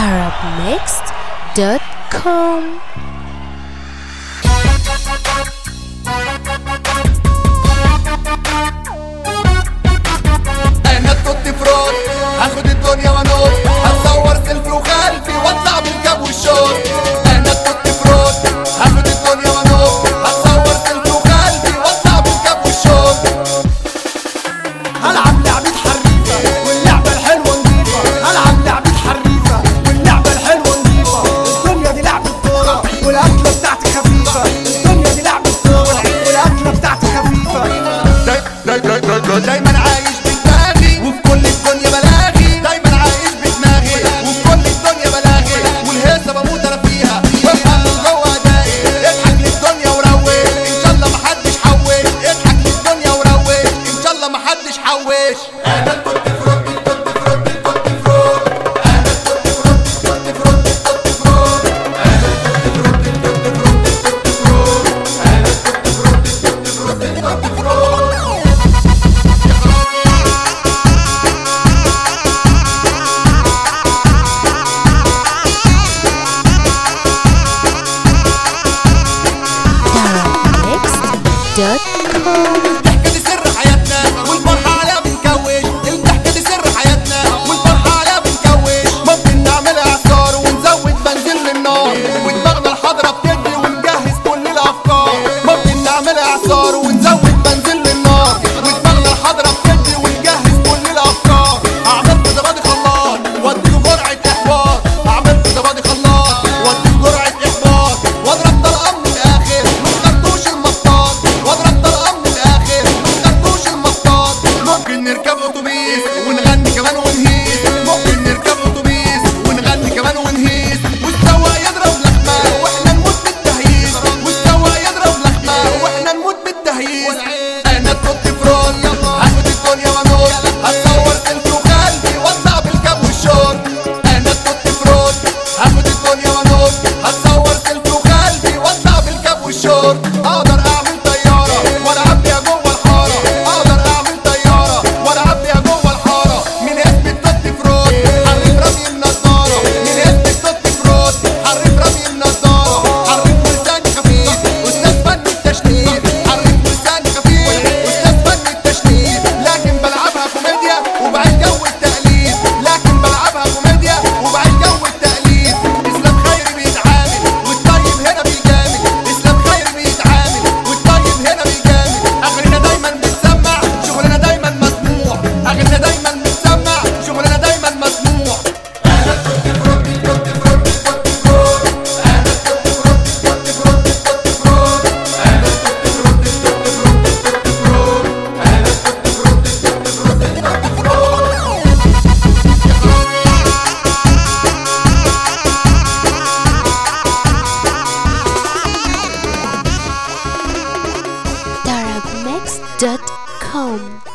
arabmixed.com انا التوت فرون هاخد الدنيا وانوط هتصور سيلفي وخلفي واطلع بالجاب والشوط انا التوت فرون هاخد الدنيا وانوط هتصور سيلفي وخلفي واطلع بالجاب والشوط هلعب لعبة حريفة واللعبة الحلوة نضيفة هلعب لعبة حريفة واللعبة الحلوة نضيفة الدنيا دي لعبة كورة والأكلة بتاعتي خفيفة الدنيا دي لعبة كورة والأكلة بتاعتي خفيفة داي داي داي داي داي دايما عايش بدماغي وفي كل الدنيا بلاغي دايما عايش بدماغي وفي كل الدنيا بلاغي والهيصه بموت انا فيها بفهم من جوه ادائي اضحك للدنيا وروق ان شاء الله محدش حوش اضحك للدنيا وروق ان شاء الله محدش حوش انا التوت فروت التوت فروت التوت فروت انا التوت فروت التوت فروت التوت فروت انا التوت فروت التوت فروت التوت فروت انا التوت فروت التوت فروت التوت فروت arabmixed.com الضحكة دي سر حياتنا والفرحة عليها بنكوش الضحكة دي سر حياتنا والفرحة عليها بنكوش ممكن نعملها إعصار ونزود بنزين للنار ودماغنا الحضرة بتدي ونجهز كل الأفكار ممكن نعملها إعصار ونزود بنزين للنار ودماغنا الحضرة بتدي ونجهز كل الأفكار عملت زبادي خلاط واديله جرعة إحباط عملت زبادي خلاط واديله جرعة إحباط واضرب طلقة من الآخر ما خدتوش المطاط واضرب طلقة من الآخر ما خدتوش المطاط ممكن نركب أتوبيس ونغني كمان ونهيس ممكن نركب أتوبيس ونغني كمان ونهيس والسواق يضرب لحمة واحنا نموت بالتهييس والسواق يضرب لحمة واحنا نموت بالتهييس انا التوت فرون هاخد الدنيا وانوط هتصور سيلفي وخلفي واطلع بالكاب والشوط انا التوت فرون هاخد الدنيا وانوط هتصور سيلفي وخلفي واطلع بالكاب والشوط اقدر اعمل طياره والعب بيها جوه الحاره اقدر اعمل طياره والعب بيها جوه الحاره من اسم التوت فرون حريف رمي النضاره من اسم التوت فرون حريف رمي النضاره حريف ولساني خفيف استاذ فن التشنيف حريف ولساني خفيف استاذ فن التشنيف لكن بلعبها كوميديا وبعيد جو التقليد لكن بلعبها كوميديا وبعيد جو التقليد اسلام خيري بيتعامل والطيب هنا بيجامل اسلام خيري بيتعامل والطيب هنا بيجامل اغنينا دايما بنسمع شغلنا دايما مسموع اغنينا دايما بنسمع شغلنا دايما مسموع انا التوت فروت التوت فروت التوت فروت انا التوت فروت التوت فروت التوت فروت انا التوت فروت التوت فروت التوت فروت انا التوت فروت التوت فروت التوت فروت arabmixed.com